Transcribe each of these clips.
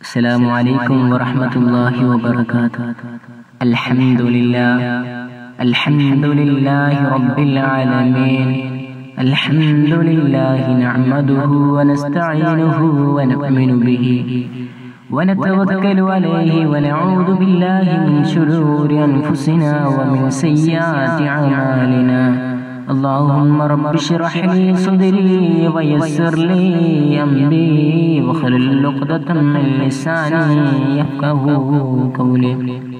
السلام عليكم ورحمة الله وبركاته الحمد لله الحمد لله رب العالمين الحمد لله نعمده ونستعينه ونؤمن به ونتوكل عليه ونعوذ بالله من شرور أنفسنا ومن سيئات أعمالنا اللهم رب اشرح لي صدري ويسر لي أمري واحلل عقدة من لساني يفقه قولي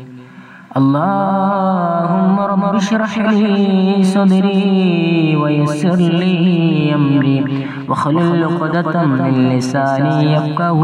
اللهم رب اشرح لي صدري ويسر لي أمري واحلل عقدة من لساني يفقه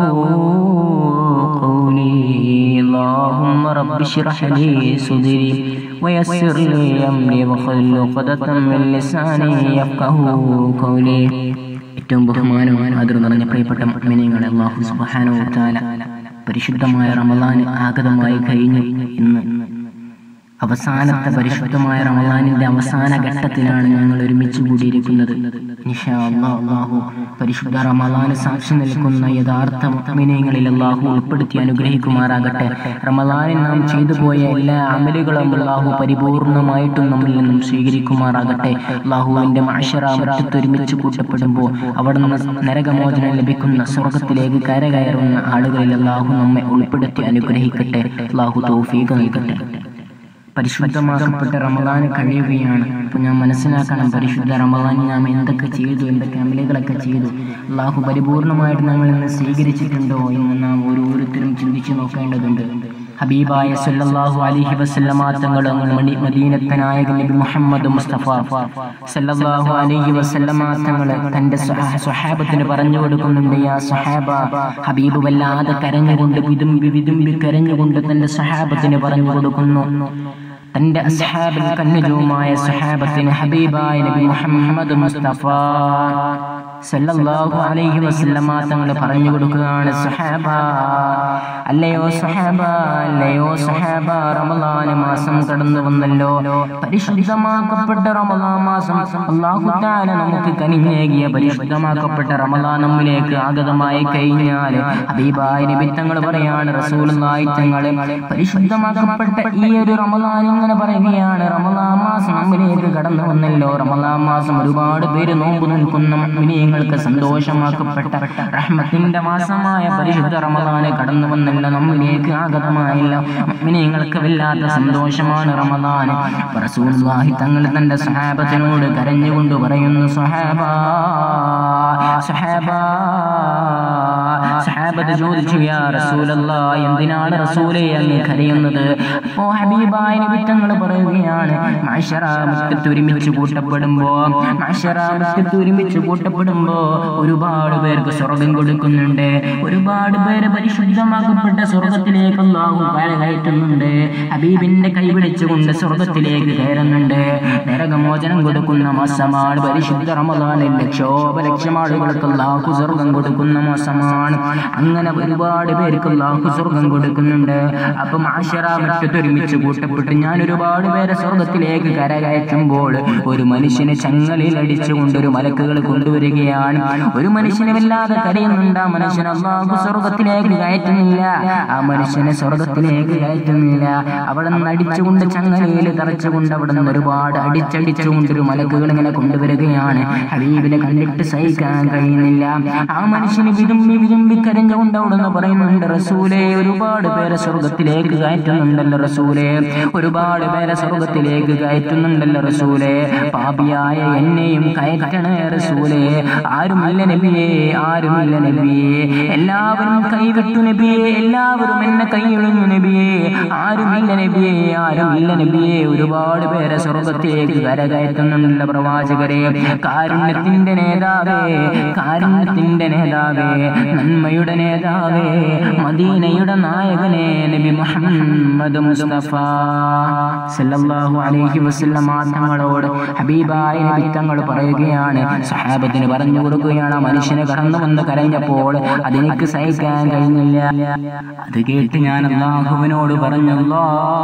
قولي اللهم رب اشرح لي صدري ويسر لي أمري واحلل عقدة من لساني يفقه قولي ഏറ്റവും ബഹുമാനവും ആദരവ് നിറഞ്ഞ പ്രിയപ്പെട്ട മിനിങ്ങളെ അള്ളാഹു സുബ്ഹാനഹു വ തആല പരിശുദ്ധമായ റമദാൻ ആഗതമായി കഴിഞ്ഞു ഇന്ന് അവസാനത്തെ പരിശുദ്ധമായ റമദാനിന്റെ അവസാന ഘട്ടത്തിലാണ് ഞങ്ങൾ ഒരുമിച്ച് കൂടിയിരിക്കുന്നത് ഇൻഷാ അല്ലാഹ് അല്ലാഹു പരിശുദ്ധ റമദാന് സാക്ഷി നിൽക്കുന്ന യഥാർത്ഥ മുഅ്മിനീങ്ങളിൽ അല്ലാഹു ഉൾപ്പെടുത്തി അനുഗ്രഹിക്കുമാറാകട്ടെ റമദാനിൽ നാം ചെയ്തു പോയ എല്ലാ അമലുകളും അല്ലാഹു പരിപൂർണമായിട്ടും നമ്മിൽ നിന്നും സ്വീകരിക്കുമാറാകട്ടെ അല്ലാഹുവിന്റെ മഅശറ മുറ്റത്ത് ഒരുമിച്ച് കൂട്ടപ്പെടുമ്പോൾ അവിടെ നിന്ന് നരകമോചനം ലഭിക്കുന്ന സ്വർഗത്തിലേക്ക് കരകയറുന്ന ആളുകളിൽ അല്ലാഹു നമ്മെ ഉൾപ്പെടുത്തി അനുഗ്രഹിക്കട്ടെ അല്ലാഹു തൗഫീഖ് നൽകട്ടെ പരിശുദ്ധമാക്കപ്പെട്ട റമദാൻ കഴിയുകയാണ് അപ്പോൾ ഞാൻ മനസ്സിലാക്കണം പരിശുദ്ധ റമദാൻ നാം എന്തൊക്കെ ചെയ്തു എന്തൊക്കെ അമലുകളൊക്കെ ചെയ്തു അള്ളാഹു പരിപൂർണമായിട്ട് നമ്മളിൽ നിന്ന് സ്വീകരിച്ചിട്ടുണ്ടോ എന്ന് നാം ഓരോരുത്തരും ചിന്തിച്ചു നോക്കേണ്ടതുണ്ട് ഹബീബായ സല്ലല്ലാഹു അലൈഹി വസല്ലമ തങ്ങൾ മണി മദീനത്തെ നായകൻ നബി മുഹമ്മദ് മുസ്തഫ സല്ലല്ലാഹു അലൈഹി വസല്ലമ തങ്ങൾ തന്റെ സ്വഹാ- സ്വഹാബത്തിന് പറഞ്ഞു കൊടുക്കുന്നുണ്ട് യാ സ്വഹാബ ഹബീബ് വല്ലാതെ കരഞ്ഞുകൊണ്ട് വിതുമ്പി വിതുമ്പി കരഞ്ഞുകൊണ്ട് തന്റെ സ്വഹാബത്തിന് പറഞ്ഞു കൊടുക്കുന്നു തന്റെ അസ്ഹാബിൽ കന്നുജവുമായ സ്വഹാബത്തിന് ഹബീബായ നബി മുഹമ്മദ് മുസ്തഫ സല്ലല്ലാഹു അലൈഹി വസല്ലമ തങ്ങൾ പറഞ്ഞു കൊടുക്കുകയാണ് സഹാബ അല്ലയോ സഹാബ അല്ലയോ സഹാബ റമളാൻ മാസം കടന്നു വന്നല്ലോ പരിശുദ്ധമാക്കപ്പെട്ട റമളാൻ മാസം അല്ലാഹു തആല നമുക്ക് കനിഞ്ഞേകിയ പരിശുദ്ധമാക്കപ്പെട്ട റമളാൻ നമ്മിലേക്ക് ആഗതമായി കഴിഞ്ഞാൽ ഹബീബായ നബി തങ്ങൾ പറയാണ് റസൂലുള്ളാഹി തങ്ങൾ പരിശുദ്ധമാക്കപ്പെട്ട ഈ ഒരു റമളാൻ ഇങ്ങനെ പറയുകയാണ് റമളാൻ മാസം നമ്മിലേക്ക് കടന്നു വന്നല്ലോ റമളാൻ മാസം ഒരുപാട് പേര് നോമ്പ് നിൽക്കുന്ന മുഅ്മിനീങ്ങൾക്ക് സന്തോഷമാക്കപ്പെട്ട റഹ്മത്തിന്റെ മാസമായ പരിശുദ്ധ റമളാന് കടന്നു വന്നല്ലോ നമ്മിലേക്ക് ആഗതമായില്ല മുഅ്മിനീങ്ങൾക്ക് വല്ലാത്ത സന്തോഷമാണ് റമളാൻ അപ്പോൾ റസൂലുള്ളാഹി തങ്ങൾ തന്റെ സഹാബത്തിനോട് കരഞ്ഞുകൊണ്ട് പറയുന്നു സഹാബ സഹാബ സഹാബത്ത് ചോദിച്ചു യാ റസൂലല്ലാ എന്തിനാണ് റസൂലേ അങ്ങ് കരയുന്നത് അപ്പോ ഹബീബായ നബി തങ്ങൾ പറയുകയാണ് മഅശറ മുറ്റത്ത് ഒരുമിച്ച് കൂട്ടപ്പെടുമ്പോ മഅശറ മുറ്റത്ത് ഒരുമിച്ച് കൂട്ടപ്പെടുമ്പോ ഒരുപാട് പേർക്ക് സ്വർഗം കൊടുക്കുന്നുണ്ട് ഒരുപാട് പേര് പരിശുദ്ധമാക്കപ്പെട്ട സ്വർഗത്തിലേക്ക് അല്ലാഹു കയറ്റുന്നുണ്ട് ഹബീബിന്റെ കൈ പിടിച്ചുകൊണ്ട് സ്വർഗത്തിലേക്ക് കയറുന്നുണ്ട് നരകമോചനം കൊടുക്കുന്ന മാസമാണ് പരിശുദ്ധ റമദാനിൽ ലക്ഷോപലക്ഷം ആളുകൾക്ക് അല്ലാഹു സ്വർഗം കൊടുക്കുന്ന മാസമാണ് അങ്ങനെ ഒരുപാട് പേർക്ക് അല്ലാഹു സ്വർഗം കൊടുക്കുന്നുണ്ട് അപ്പം ആശറ മുറ്റത്ത് ഒരുമിച്ച് കൂട്ടപ്പെട്ട് ഞാൻ ഒരുപാട് പേരെ സ്വർഗത്തിലേക്ക് കരകയറ്റുമ്പോൾ ഒരു മനുഷ്യനെ ചങ്ങലയിൽ അടിച്ചുകൊണ്ട് ഒരു മലക്കുകൾ കൊണ്ടുവരികയാണ് ഒരു മനുഷ്യനെ വല്ലാതെ കരയുന്നുണ്ട് ആ മനുഷ്യൻ അള്ളാഹു സ്വർഗത്തിലേക്ക് കയറ്റുന്നില്ല ആ മനുഷ്യനെ സ്വർഗത്തിലേക്ക് കയറ്റുന്നില്ല അവിടെ നിന്ന് അടിച്ചുകൊണ്ട് ചങ്ങലയിൽ തറച്ചുകൊണ്ട് അവിടെ നിന്ന് ഒരുപാട് അടിച്ചടിച്ചുകൊണ്ട് ഒരു മലക്കുകൾ ഇങ്ങനെ കൊണ്ടുവരികയാണ് ഹബീബിനെ കണ്ടിട്ട് സഹിക്കാൻ കഴിയുന്നില്ല ആ മനുഷ്യന് വിതുമ്പി വിതുമ്പി കരഞ്ഞുകൊണ്ട് അവിടെ നിന്ന് പറയുന്നുണ്ട് റസൂലെ ഒരുപാട് പേരെ സ്വർഗത്തിലേക്ക് കയറ്റുന്നുണ്ടല്ലോ റസൂലെ ഒരുപാട് പേരെ സ്വർഗത്തിലേക്ക് കയറ്റുന്നുണ്ടല്ലോ റസൂലെ പാപിയായ എന്നെയും കയറ്റണേ റസൂലെ ആരുമില്ല നബിയേ ആരുമില്ല നബിയേ എല്ലാവരും കൈവിട്ടു നബിയേ എല്ലാവരും എന്നെ കൈയൊഴിഞ്ഞു നബിയേ ആരുമില്ല നബിയേ ആരുമില്ല നബിയേ ഒരുപാട് പേരെ സ്വർഗത്തിലേക്ക് കരകയറ്റുന്നുണ്ടല്ലോ പ്രവാചകരെ കാരുണ്യത്തിന്റെ നേതാവേ കാരുണ്യത്തിന്റെ നേതാവേ നന്മയുടെ നേതാവേ മദീനയുടെ നായകനെ നബി മുഹമ്മദ് മുസ്തഫ സല്ലല്ലാഹു അലൈഹി വസല്ലമ തങ്ങളോട് ഹബീബായ നബി തങ്ങൾ പറയുകയാണ് സഹാബത്തിന് പറഞ്ഞു കൊടുക്കുകയാണ് ആ മനുഷ്യനെ കടന്നു വന്ന് കരഞ്ഞപ്പോൾ അതെനിക്ക് സഹിക്കാൻ കഴിഞ്ഞില്ല അത് കേട്ട് ഞാൻ അള്ളാഹുവിനോട് പറഞ്ഞല്ലോ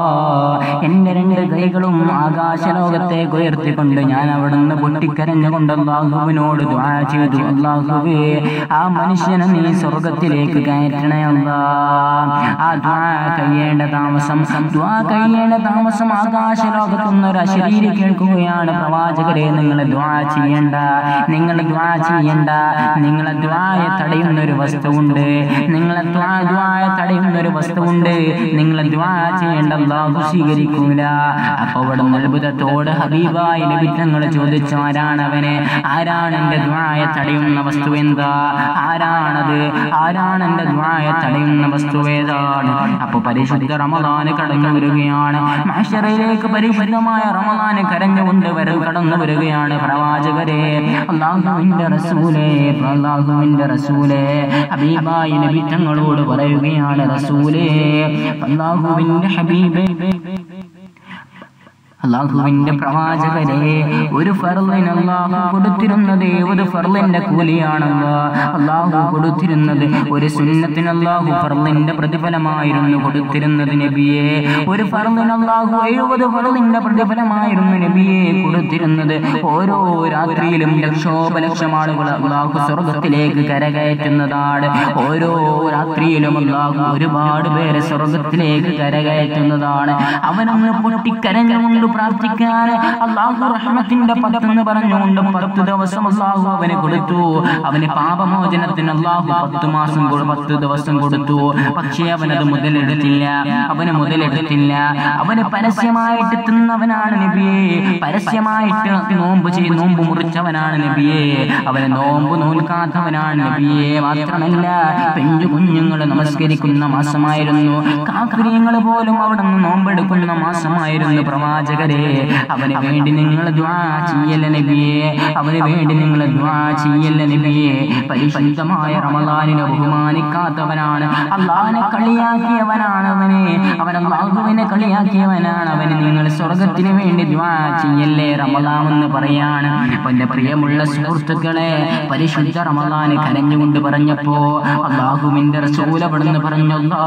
എന്റെ രണ്ട് കൈകളും ആകാശലോകത്തേക്ക് ഉയർത്തിക്കൊണ്ട് ഞാൻ അവിടുന്ന് പൊട്ടിക്കരഞ്ഞുകൊണ്ട് അള്ളാഹുവിനോട് ദുആ ചെയ്തു അള്ളാഹുവേ ആ മനുഷ്യനെ നീ സ്വർഗത്തിൽ സ്വർഗത്തിലേക്ക് കയറ്റണേ അല്ലാ ആ ദ്വാ കഴിയേണ്ട താമസം ദ്വാ കഴിയേണ്ട താമസം ആകാശ ലോകത്തുനിന്ന് ഒരു അശരീരി കേൾക്കുകയാണ് പ്രവാചകരെ നിങ്ങൾ ദ്വാ ചെയ്യണ്ട നിങ്ങൾ ദ്വാ ചെയ്യണ്ട നിങ്ങളെ ദ്വായെ തടയുന്ന ഒരു വസ്തുവുണ്ട് നിങ്ങളെ ദ്വാ ദ്വായെ തടയുന്ന ഒരു വസ്തുവുണ്ട് നിങ്ങൾ ദ്വാ ചെയ്യേണ്ട അല്ലാഹു സ്വീകരിക്കൂല അപ്പൊ അവിടെ അത്ഭുതത്തോട് ഹബീബായി ലഭിത്തങ്ങൾ ചോദിച്ചു ആരാണ് അവനെ ആരാണ് എന്റെ ദ്വായെ തടയുന്ന വസ്തു എന്താ ആരാണത് ആരാണ് എന്റെ ദ്വായെ തടയുന്ന വസ്തു ഏതാണ് അപ്പൊ പരിശുദ്ധ റമദാന് കടന്നു വരികയാണ് മാഷറയിലേക്ക് പരിശുദ്ധമായ റമദാന് കരഞ്ഞുകൊണ്ട് വര കടന്നു വരികയാണ് പ്രവാചകരെ അള്ളാഹുവിന്റെ റസൂലേ അള്ളാഹുവിന്റെ റസൂലേ ഹബീബായി നബി തങ്ങളോട് പറയുകയാണ് റസൂലേ അള്ളാഹുവിന്റെ ഹബീബേ അള്ളാഹുവിന്റെ പ്രവാചകരെ ഒരു ഫർലിന് അള്ളാഹു കൊടുത്തിരുന്നത് ഒരു ഫർലിന്റെ കൂലിയാണല്ലോ അള്ളാഹു കൊടുത്തിരുന്നത് ഒരു സുന്നത്തിന് അള്ളാഹു ഫർലിന്റെ പ്രതിഫലമായിരുന്നു കൊടുത്തിരുന്നത് നബിയെ ഒരു ഫർലിന് അള്ളാഹു എഴുപത് ഫർലിന്റെ പ്രതിഫലമായിരുന്നു നബിയെ കൊടുത്തിരുന്നത് ഓരോ രാത്രിയിലും ലക്ഷോപലക്ഷം ആളുകൾ അള്ളാഹു സ്വർഗത്തിലേക്ക് കരകയറ്റുന്നതാണ് ഓരോ രാത്രിയിലും അള്ളാഹു ഒരുപാട് പേരെ സ്വർഗത്തിലേക്ക് കരകയറ്റുന്നതാണ് അവനൊന്ന് പൊട്ടിക്കരഞ്ഞുകൊണ്ട് പ്രാർത്ഥിക്കാൻ അള്ളാഹു റഹ്മത്തിന്റെ പത്തെന്ന് പറഞ്ഞുകൊണ്ട് പത്ത് ദിവസം അള്ളാഹു അവന് കൊടുത്തു അവന് പാപമോചനത്തിന് അള്ളാഹു പത്ത് മാസം കൊ- പത്ത് ദിവസം കൊടുത്തു പക്ഷേ അവനത് മുതലെടുത്തില്ല അവന് മുതലെടുത്തില്ല അവന് പരസ്യമായിട്ട് തിന്നവനാണ് നബിയെ പരസ്യമായിട്ട് നോമ്പ് ചെയ്ത് നോമ്പ് മുറിച്ചവനാണ് നബിയെ അവന് നോമ്പ് നോൽക്കാത്തവനാണ് നബിയെ മാത്രമല്ല പെഞ്ചു കുഞ്ഞുങ്ങൾ നമസ്കരിക്കുന്ന മാസമായിരുന്നു കാക്കുര്യങ്ങൾ പോലും അവിടെ നിന്ന് നോമ്പെടുക്കുന്ന മാസമായിരുന്നു പ്രവാചകരെ അവന് വേണ്ടി നിങ്ങൾ ദ്വാ ചെയ്യല്ല നബിയെ അവന് വേണ്ടി നിങ്ങൾ ദ്വാ ചെയ്യല്ല നബിയെ പരിശുദ്ധമായ റമദാനിനെ ബഹുമാനിക്കാത്തവനാണ് അള്ളാഹിനെ കളിയാക്കിയവനാണ് അവനെ അവൻ അള്ളാഹുവിനെ കളിയാക്കിയവനാണ് അവന് നിങ്ങൾ സ്വർഗത്തിന് വേണ്ടി ദ്വാ ചെയ്യല്ലേ റമദാൻ എന്ന് പറയാണ് അപ്പൊ എന്റെ പ്രിയമുള്ള സുഹൃത്തുക്കളെ പരിശുദ്ധ റമദാന് കരഞ്ഞുകൊണ്ട് പറഞ്ഞപ്പോ അള്ളാഹുവിന്റെ റസൂലപ്പെടുന്ന് പറഞ്ഞല്ലോ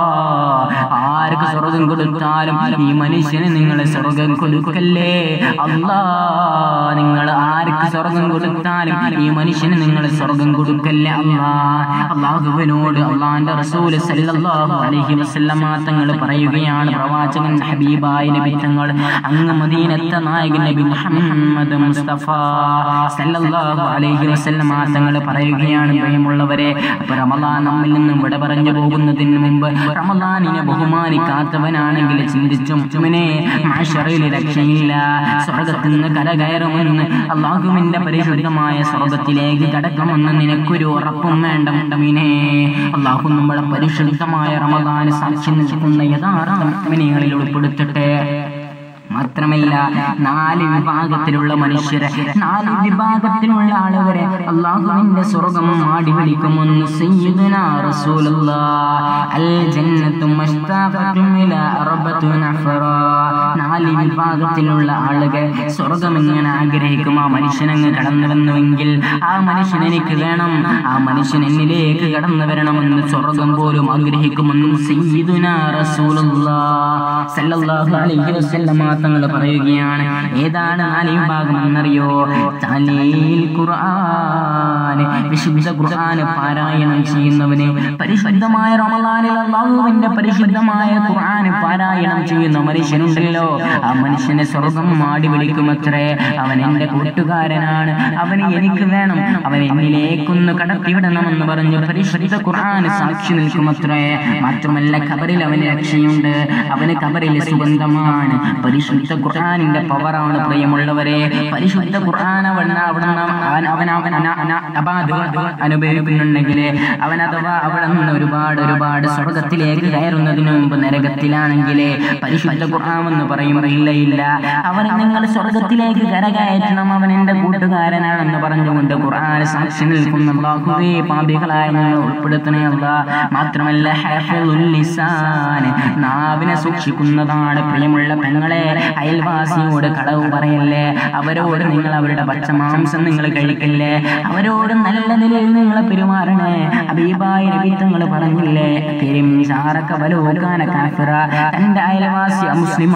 ആർക്ക് സ്വർഗം കൊടുത്താലും ഈ മനുഷ്യന് നിങ്ങൾ സ്വർഗം കൊടുക്കല്ലേ അല്ലാ നിങ്ങൾ ആർക്ക് സ്വർഗം കൊടുത്താലും ഈ മനുഷ്യന് നിങ്ങൾ സ്വർഗം കൊടുക്കല്ലേ അല്ലാ അള്ളാഹുവിനോട് അള്ളാന്റെ റസൂൽ സല്ലല്ലാഹു അലൈഹി വസല്ലമ തങ്ങൾ പറയുകയാണ് പ്രവാചകൻ ഹബീബായ നബി തങ്ങൾ അങ്ങ് മദീനത്തെ നായകൻ നബി മുഹമ്മദ് മുസ്തഫ സല്ലല്ലാഹു അലൈഹി വസല്ലമ തങ്ങൾ പറയുകയാണ് പ്രിയമുള്ളവരെ അപ്പൊ റമദാൻ നമ്മിൽ നിന്നും വിട പറഞ്ഞു പോകുന്നതിന് മുമ്പ് റമദാനിനെ ബഹുമാനിക്കാത്തവനാണെങ്കിൽ ചിന്തിച്ചു മുത്തുമിനെ മാഷറയിൽ രക്ഷയില്ല സ്വർഗത്തിൽ നിന്ന് കരകയറുമെന്ന് അള്ളാഹുവിന്റെ പരിശുദ്ധമായ സ്വർഗത്തിലേക്ക് കടക്കുമെന്ന് നിനക്കൊരു ഉറപ്പും വേണ്ട മുണ്ടമിനെ അള്ളാഹു നമ്മളെ പരിശുദ്ധമായ റമദാന് സാക്ഷി നിൽക്കുന്ന യഥാർത്ഥ മുഅ്മിനീങ്ങളിൽ ഉൾപ്പെടുത്തട്ടെ മാത്രമല്ല നാല് വിഭാഗത്തിലുള്ള മനുഷ്യരെ നാല് വിഭാഗത്തിലുള്ള ആളുകളെ അള്ളാഹുവിന്റെ സ്വർഗം മാടി വിളിക്കുമെന്ന് സയ്യിദുനാ റസൂലുള്ളാഹ് അൽ ജന്നത്തു മസ്താഖത്തും ഇലാ അർബത്തു നഫറാ നാല് വിഭാഗത്തിലുള്ള ആളുകൾ സ്വർഗം എങ്ങനെ ആഗ്രഹിക്കും ആ മനുഷ്യനങ്ങ് കടന്നു വന്നുവെങ്കിൽ ആ മനുഷ്യൻ എനിക്ക് വേണം ആ മനുഷ്യൻ എന്നിലേക്ക് കടന്നു വരണമെന്ന് സ്വർഗം പോലും ആഗ്രഹിക്കുമെന്ന് സയ്യിദുനാ റസൂലുള്ളാഹ് സല്ലല്ലാഹു അലൈഹി വസല്ലമ തങ്ങൾ പറയുകയാണ് ഏതാണ് നാല് വിഭാഗം എന്നറിയോ തലീൽ ഖുർആൻ വിശുദ്ധ ഖുർആൻ പാരായണം ചെയ്യുന്നവന് പരിശുദ്ധമായ റമളാനിൽ അല്ലാഹുവിന്റെ പരിശുദ്ധമായ ഖുർആൻ പാരായണം ചെയ്യുന്ന മനുഷ്യനുണ്ടല്ലോ ആ മനുഷ്യനെ സ്വർഗം മാടി വിളിക്കുമത്രേ അവൻ എന്റെ കൂട്ടുകാരനാണ് അവന് എനിക്ക് വേണം അവൻ എന്നിലേക്കൊന്ന് കടത്തിവിടണമെന്ന് പറഞ്ഞു പരിശുദ്ധ ഖുർആൻ സാക്ഷി നിൽക്കുമത്രേ മാത്രമല്ല ഖബറിൽ അവന് രക്ഷയുണ്ട് അവന് ഖബറിൽ സുഗന്ധമാണ് പരിശുദ്ധ ഖുർആനിന്റെ പവറാണ് പ്രിയമുള്ളവരെ പരിശുദ്ധ ഖുർആൻ അവൻ അവിടുന്ന് അവൻ അവൻ അവൻ അന- അന- അപാധകൾ അനുഭവിക്കുന്നുണ്ടെങ്കിൽ അവൻ അഥവാ അവിടെ നിന്ന് ഒരുപാട് ഒരുപാട് സ്വർഗത്തിലേക്ക് കയറുന്നതിന് മുമ്പ് നരകത്തിലാണെങ്കിൽ പരിശുദ്ധ ഖുർആൻ എന്ന് പറയും ഇല്ല ഇല്ല അവൻ നിങ്ങൾ സ്വർഗത്തിലേക്ക് കരകയറ്റണം അവൻ എന്റെ കൂട്ടുകാരനാണെന്ന് പറഞ്ഞുകൊണ്ട് ഖുർആൻ സാക്ഷി നിൽക്കുന്ന അല്ലാഹുവേ പാപികളായ ഞങ്ങൾ ഉൾപ്പെടുത്തണേ അല്ല മാത്രമല്ല ഹഫിളുൽ ലിസാൻ നാവിനെ സൂക്ഷിക്കുന്നതാണ് പ്രിയമുള്ള പെങ്ങളെ അയൽവാസിയോട് കളവ് പറയല്ലേ അവരോട് നിങ്ങൾ അവരുടെ പച്ചമാംസം നിങ്ങൾ കഴിക്കല്ലേ അവരോട് നല്ല നിലയിൽ നിങ്ങൾ പെരുമാറണേ അബീബായ നബിത്തങ്ങൾ പറഞ്ഞില്ലേ തിരും ചാറക്ക ബലോകാന കാഫിറ തന്റെ അയൽവാസി മുസ്ലിം ആണെങ്കിൽ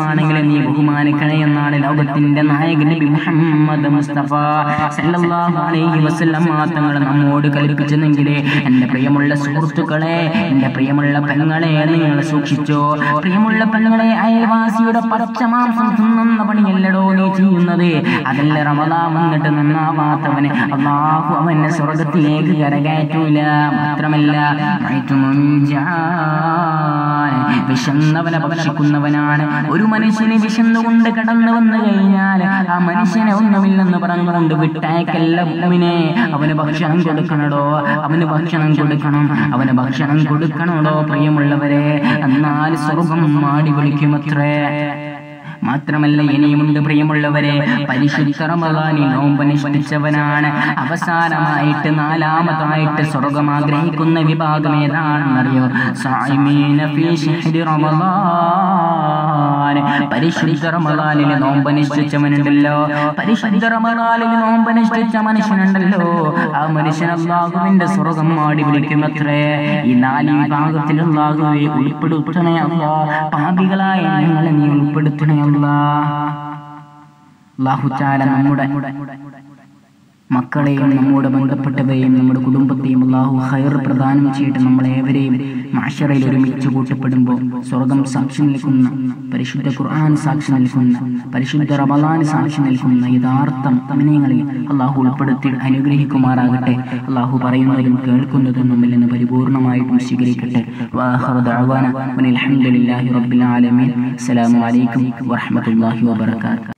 നീ ബഹുമാനിക്കണേ എന്നാണ് ലോകത്തിന്റെ നായകൻ നബി മുഹമ്മദ് മുസ്തഫ സല്ലല്ലാഹു അലൈഹി വസല്ലം തങ്ങൾ നമ്മോട് കൽപ്പിച്ചെന്നെങ്കിൽ എന്റെ പ്രിയമുള്ള സുഹൃത്തുക്കളെ എന്റെ പ്രിയമുള്ള പെങ്ങളെ നിങ്ങൾ സൂക്ഷിച്ചോ പ്രിയമുള്ള പെങ്ങളെ അയൽവാസിയുടെ പച്ചമാംസം തിന്നുന്ന പണിയല്ലടോ നീ ചെയ്യുന്നത് അതല്ല റമദാ വന്നിട്ട് നന്നാവാത്തവന് അള്ളാഹു അവനെ സ്വർഗത്തിലേക്ക് കരകയറ്റൂല മാത്രമല്ല മയറ്റുമുൻ ജാൻ. വിശന്നവനെ ഭക്ഷിക്കുന്നവനാണ് ഒരു മനുഷ്യന് വിശന്നുകൊണ്ട് കടന്നു വന്നു കഴിഞ്ഞാൽ ആ മനുഷ്യനെ ഒന്നുമില്ലെന്ന് പറഞ്ഞുകൊണ്ട് വിട്ടയക്കല്ല മുമ്പിനെ അവന് ഭക്ഷണം കൊടുക്കണടോ അവന് ഭക്ഷണം കൊടുക്കണം അവന് ഭക്ഷണം കൊടുക്കണടോ പ്രിയമുള്ളവരെ എന്നാൽ സ്വർഗം മാടി വിളിക്കുമത്രേ മാത്രമല്ല ഇനിയുമുണ്ട് പ്രിയമുള്ളവരെ പരിശുദ്ധ റമദാനിൽ നോമ്പനുഷ്ഠിച്ചവനാണ് അവസാനമായിട്ട് നാലാമതായിട്ട് സ്വർഗം ആഗ്രഹിക്കുന്ന വിഭാഗം ഏതാണെന്നറിയോ സായിമീന ഫീ ശഹ്രി റമദാൻ പരിശുദ്ധ റമദാനിൽ നോമ്പനുഷ്ഠിച്ചവനുണ്ടല്ലോ പരിശുദ്ധ റമദാനിൽ നോമ്പനുഷ്ഠിച്ച മനുഷ്യനുണ്ടല്ലോ ആ മനുഷ്യൻ അള്ളാഹുവിന്റെ സ്വർഗം മാടി വിളിക്കുമത്രേ ഈ നാല് വിഭാഗത്തിൽ അള്ളാഹുവെ ഉൾപ്പെടുത്തണേ അല്ലാ പാപികളായ ഞങ്ങളെ നീ ഉൾപ്പെടുത്തണേ അല്ലാ അല്ലാഹു ചാല നമ്മുടെ മക്കളെയും നമ്മോട് ബന്ധപ്പെട്ടവരെയും നമ്മുടെ കുടുംബത്തെയും അള്ളാഹു ഹൈർ പ്രദാനം ചെയ്തിട്ട് നമ്മളേവരെയും മാഷറയിൽ ഒരുമിച്ച് കൂട്ടപ്പെടുമ്പോൾ സ്വർഗം സാക്ഷി നിൽക്കുന്ന പരിശുദ്ധ ഖുർആൻ സാക്ഷി നിൽക്കുന്ന പരിശുദ്ധ റമദാൻ സാക്ഷി നിൽക്കുന്ന യഥാർത്ഥം തമിനങ്ങളിൽ അള്ളാഹു ഉൾപ്പെടുത്തി അനുഗ്രഹിക്കുമാറാകട്ടെ അള്ളാഹു പറയുന്നതും കേൾക്കുന്നതും നമ്മിൽ നിന്ന് പരിപൂർണമായിട്ടും സ്വീകരിക്കട്ടെ വാഹർ ദഅവാന വനിൽ ഹംദുലില്ലാഹി റബ്ബിൽ ആലമീൻ അസ്സലാമു അലൈക്കും വറഹ്മത്തുള്ളാഹി വബറകാതുഹു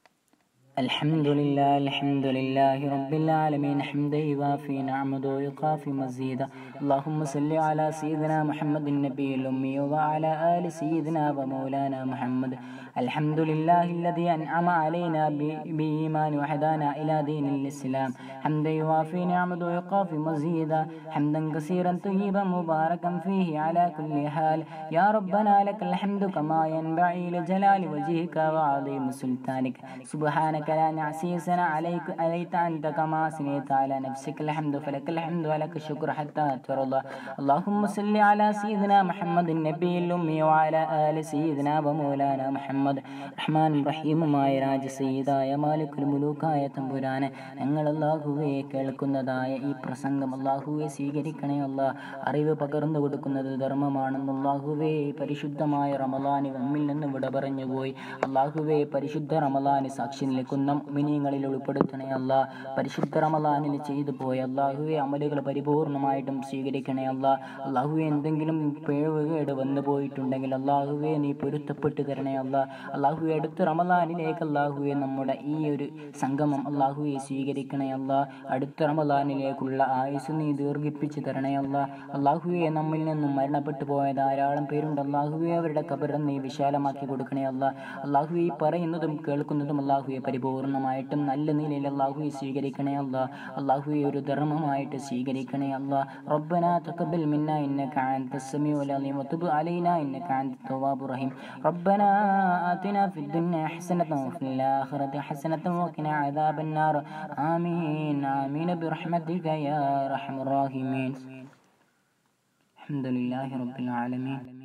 الحمد لله الحمد لله رب العالمين حمدا يوافي نعمده ويقافي مزيدا اللهم صل على سيدنا محمد النبي الأمي وعلى آل سيدنا ومولانا محمد الحمد لله الذي أنعم علينا ب- بإيمان وهدانا إلى دين الإسلام حمدا يوافي نعمده ويقافي مزيدا حمدا كثيرا طيبا مباركا فيه على كل حال يا ربنا لك الحمد كما ينبغي لجلال وجهك وعظيم سلطانك سبحانك لا نعصي ثنا عليك عليت أنت كما أثنيت على نفسك الحمد فلك الحمد ولك الشكر حتى ترضى اللهم صل على سيدنا محمد النبي الأمي وعلى آل سيدنا ومولانا محمد റഹ്മാൻ റഹീമുമായ രാജ സയ്യിദായ മാലിക്കുൽ മുലൂക്കായ തമ്പുരാന് ഞങ്ങൾ അള്ളാഹുവെ കേൾക്കുന്നതായ ഈ പ്രസംഗം അള്ളാഹുവെ സ്വീകരിക്കണേ അല്ല അറിവ് പകർന്നു കൊടുക്കുന്നത് ധർമ്മമാണെന്ന് അള്ളാഹുവെ പരിശുദ്ധമായ റമലാന് നമ്മിൽ നിന്ന് വിട പറഞ്ഞുപോയി അള്ളാഹുവെ പരിശുദ്ധ റമലാന് സാക്ഷി നിൽക്കുന്ന മിനിയങ്ങളിൽ ഉൾപ്പെടുത്തണേ അല്ല പരിശുദ്ധ റമലാനിൽ ചെയ്തു പോയ അള്ളാഹുവെ അമലുകൾ പരിപൂർണമായിട്ടും സ്വീകരിക്കണേ അല്ല അള്ളാഹുവെ എന്തെങ്കിലും പിഴവുകേട് വന്നു പോയിട്ടുണ്ടെങ്കിൽ അള്ളാഹുവെ നീ പൊരുത്തപ്പെട്ട് തരണേ അല്ല അള്ളാഹുവെ അടുത്ത റമലാനിലേക്ക് അള്ളാഹുവെ നമ്മുടെ ഈ ഒരു സംഗമം അള്ളാഹുവെ സ്വീകരിക്കണേ അല്ല അടുത്ത റമലാനിലേക്കുള്ള ആയുസ് നീ ദീർഘിപ്പിച്ച് തരണേ അല്ല അള്ളാഹുവെ നമ്മിൽ നിന്നും മരണപ്പെട്ടു പോയ ധാരാളം പേരുണ്ട് അള്ളാഹുവെ അവരുടെ കബരം നീ വിശാലമാക്കി കൊടുക്കണേ അല്ല അള്ളാഹുവെ ഈ പറയുന്നതും കേൾക്കുന്നതും അള്ളാഹുവെ പരിപൂർണമായിട്ടും നല്ല നിലയിൽ അള്ളാഹുവെ സ്വീകരിക്കണേ അല്ല അള്ളാഹുവെ ഒരു ധർമ്മമായിട്ട് സ്വീകരിക്കണേ അല്ല ربنا تقبل منا إنك أنت السميع العليم وتب علينا إنك أنت التواب الرحيم ربنا آتنا في الدنيا حسنة وفي الآخرة حسنة وقنا عذاب النار آمين آمين برحمتك يا أرحم الراحمين الحمد لله رب العالمين